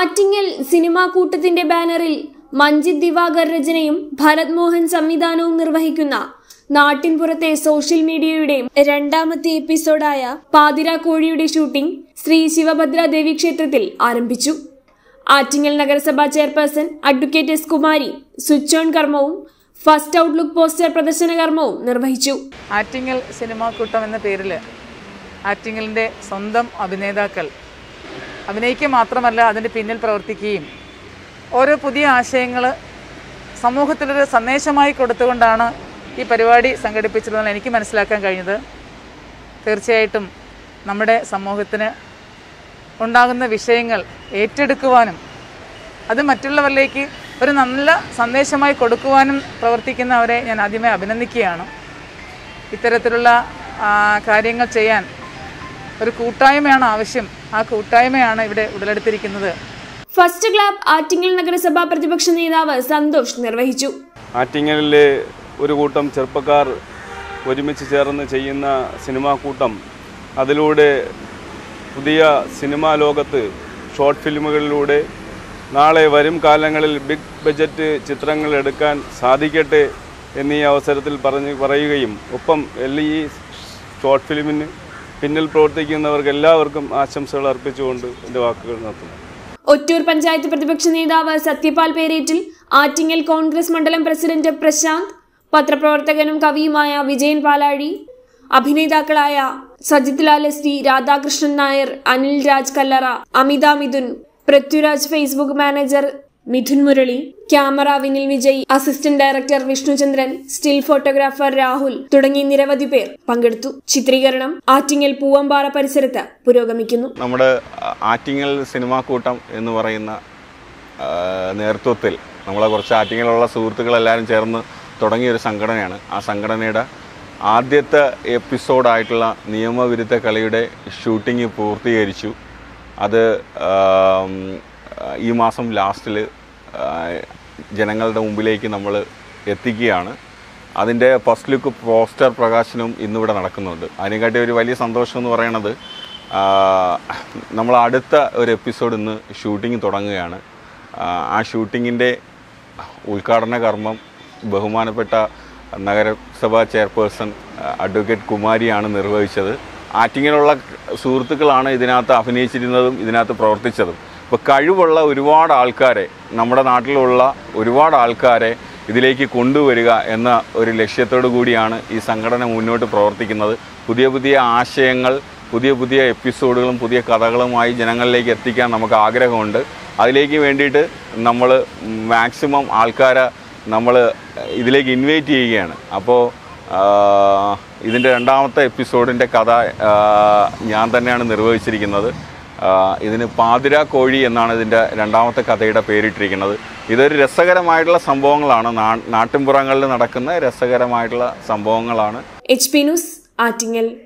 Attingal cinema കൂട്ടത്തിന്റെ ബാനറിൽ മഞ്ജിത് ദിവാകർ രചനയും ഭരത് മോഹൻ സംവിധാനവും നിർവഹിക്കുന്ന നാട്ടിൻപുറത്തെ സോഷ്യൽ മീഡിയയുടെ രണ്ടാമത്തെ എപ്പിസോഡായ പാതിര കോഴിയുടെ ഷൂട്ടിംഗ് ശ്രീ ശിവഭദ്ര ദേവി ക്ഷേത്രത്തിൽ ആരംഭിച്ചു ആറ്റിങ്ങൽ നഗരസഭാ chairperson advocate S Kumari switch on കർമ്മവും ഫസ്റ്റ് ഔട്ട്ലുക്ക് പോസ്റ്റർ പ്രദർശന കർമ്മവും നിർവഹിച്ചു ആറ്റിങ്ങൽ സിനിമാ കൂട്ടം എന്ന പേരിൽ ആറ്റിങ്ങലിൻ്റെ സ്വന്തം അഭിനേതാക്കൾ അഭിനയിക്കുക മാത്രമല്ല അതിൻ്റെ പിന്നിൽ പ്രവർത്തിക്കുകയും ഓരോ പുതിയ ആശയങ്ങൾ സമൂഹത്തിലൊരു സന്ദേശമായി കൊടുത്തുകൊണ്ടാണ് ഈ പരിപാടി സംഘടിപ്പിച്ചതെന്ന് എനിക്ക് മനസ്സിലാക്കാൻ കഴിഞ്ഞത് തീർച്ചയായിട്ടും നമ്മുടെ സമൂഹത്തിന് ഉണ്ടാകുന്ന വിഷയങ്ങൾ ഏറ്റെടുക്കുവാനും അത് മറ്റുള്ളവരിലേക്ക് ഒരു നല്ല സന്ദേശമായി കൊടുക്കുവാനും പ്രവർത്തിക്കുന്നവരെ ഞാൻ ആദ്യമേ അഭിനന്ദിക്കുകയാണ് ഇത്തരത്തിലുള്ള ആ, കാര്യങ്ങൾ ചെയ്യാൻ ഒരു കൂട്ടായ്മയാണ് ആവശ്യം ആ കൂട്ടായ്മയാണ് ഇവിടെ ഉടലെടുത്തിരിക്കുന്നത് ഫസ്റ്റ് ക്ലാബ് ആറ്റിങ്ങൽ നഗരസഭാ പ്രതിപക്ഷ നേതാവ് സന്തോഷ് നിർവഹിച്ചു ആറ്റിങ്ങലിലെ ഒരു കൂട്ടം ചെറുപ്പക്കാർ ഒരുമിച്ച് ചേർന്ന് ചെയ്യുന്ന സിനിമാ കൂട്ടം അതിലൂടെ പുതിയ സിനിമാ ലോകത്ത് ഷോർട്ട് ഫിലിമുകളിലൂടെ നാളെ വരും കാലങ്ങളിൽ ബിഗ് ബജറ്റ് ചിത്രങ്ങൾ എടുക്കാൻ സാധിക്കട്ടെ എന്നീ അവസരത്തിൽ പറഞ്ഞ് പറയുകയും ഒപ്പം എല്ലാ ഈ ഷോർട്ട് ഫിലിമിന് പിന്നിൽ പ്രവർത്തിക്കുന്നവർക്ക് എല്ലാവർക്കും ആശംസകൾ അർപ്പിച്ചുകൊണ്ട് എൻ്റെ വാക്കുകൾ നിർത്തുന്നു ഒറ്റൂർ പഞ്ചായത്ത് പ്രതിപക്ഷ നേതാവ് സത്യപാൽ പേരേറ്റിൽ ആറ്റിങ്ങൽ കോൺഗ്രസ് മണ്ഡലം പ്രസിഡന്റ് പ്രശാന്ത് പത്രപ്രവർത്തകനും കവിയുമായ വിജയൻ പാലാഴി അഭിനേതാക്കളായ Sajith Lal S T Radhakrishnan Nair Anil Raj Kallara Amitha Mithun Prithviraj Facebook manager Mithun Murali camera Vinil Vijay assistant director Vishnuchandran still photographer Rahul തുടങ്ങി നിരവധി പേർ പങ്കെടുത്തു ചിത്രീകരണം ആറ്റിങ്ങൽ പൂവമ്പാറ പരിസരത്ത് പുരോഗമിക്കുന്നു നമ്മുടെ ആറ്റിങ്ങൽ സിനിമാ കൂട്ടം എന്ന് പറയുന്ന ആ, നേതൃത്വത്തിൽ നമ്മളെ കുറച്ച് ആറ്റിങ്ങലുള്ള സുഹൃത്തുക്കളെല്ലാവരും ചേർന്ന് തുടങ്ങിയ ഒരു സംഘടനയാണ് ആ സംഘടനയുടെ ആദ്യത്തെ എപ്പിസോഡായിട്ടുള്ള നിയമവിരുദ്ധ കളിയുടെ ഷൂട്ടിംഗ് പൂർത്തീകരിച്ചു അത് ആം, ഈ മാസം ലാസ്റ്റിൽ ജനങ്ങളുടെ മുമ്പിലേക്ക് നമ്മൾ എത്തിക്കുകയാണ് അതിൻ്റെ ഫസ്റ്റ് ലുക്ക് പോസ്റ്റർ പ്രകാശനവും ഇന്നിവിടെ നടക്കുന്നുണ്ട് അതിനെക്കാട്ടി ഒരു വലിയ സന്തോഷം എന്ന് പറയണത് ആ, നമ്മൾ അടുത്ത ഒരു എപ്പിസോഡ് ഇന്ന് ഷൂട്ടിംഗ് തുടങ്ങുകയാണ് ആ, ആ ഷൂട്ടിങ്ങിൻ്റെ ഉദ്ഘാടന കർമ്മം ബഹുമാനപ്പെട്ട നഗരസഭാ ചെയർപേഴ്സൺ അഡ്വക്കേറ്റ് കുമാരിയാണ് നിർവഹിച്ചത് ആറ്റിങ്ങിലുള്ള സുഹൃത്തുക്കളാണ് ഇതിനകത്ത് അഭിനയിച്ചിരുന്നതും ഇതിനകത്ത് പ്രവർത്തിച്ചതും ഇപ്പോൾ കഴിവുള്ള ഒരുപാട് ആൾക്കാരെ നമ്മുടെ നാട്ടിലുള്ള ഒരുപാട് ആൾക്കാരെ ഇതിലേക്ക് കൊണ്ടുവരിക എന്ന ഒരു ലക്ഷ്യത്തോടു കൂടിയാണ് ഈ സംഘടന മുന്നോട്ട് പ്രവർത്തിക്കുന്നത് പുതിയ പുതിയ ആശയങ്ങൾ പുതിയ പുതിയ എപ്പിസോഡുകളും പുതിയ കഥകളുമായി ജനങ്ങളിലേക്ക് എത്തിക്കാൻ നമുക്ക് ആഗ്രഹമുണ്ട് അതിലേക്ക് വേണ്ടിയിട്ട് നമ്മൾ മാക്സിമം ആൾക്കാരെ നമ്മൾ ഇതിലേക്ക് ഇൻവൈറ്റ് ചെയ്യുകയാണ് അപ്പോൾ ഇതിൻ്റെ രണ്ടാമത്തെ എപ്പിസോഡിൻ്റെ കഥ ആ, ഞാൻ തന്നെയാണ് നിർവഹിച്ചിരിക്കുന്നത് ആ, ഇതിന് പാതിര കോഴി എന്നാണ് ഇതിൻ്റെ രണ്ടാമത്തെ കഥയുടെ പേരിട്ടിരിക്കുന്നത് ഇതൊരു രസകരമായിട്ടുള്ള സംഭവങ്ങളാണ് നാ- നാട്ടിൻപുറങ്ങളിൽ നടക്കുന്ന രസകരമായിട്ടുള്ള സംഭവങ്ങളാണ് എച്ച് പി ന്യൂസ് ആറ്റിങ്ങൽ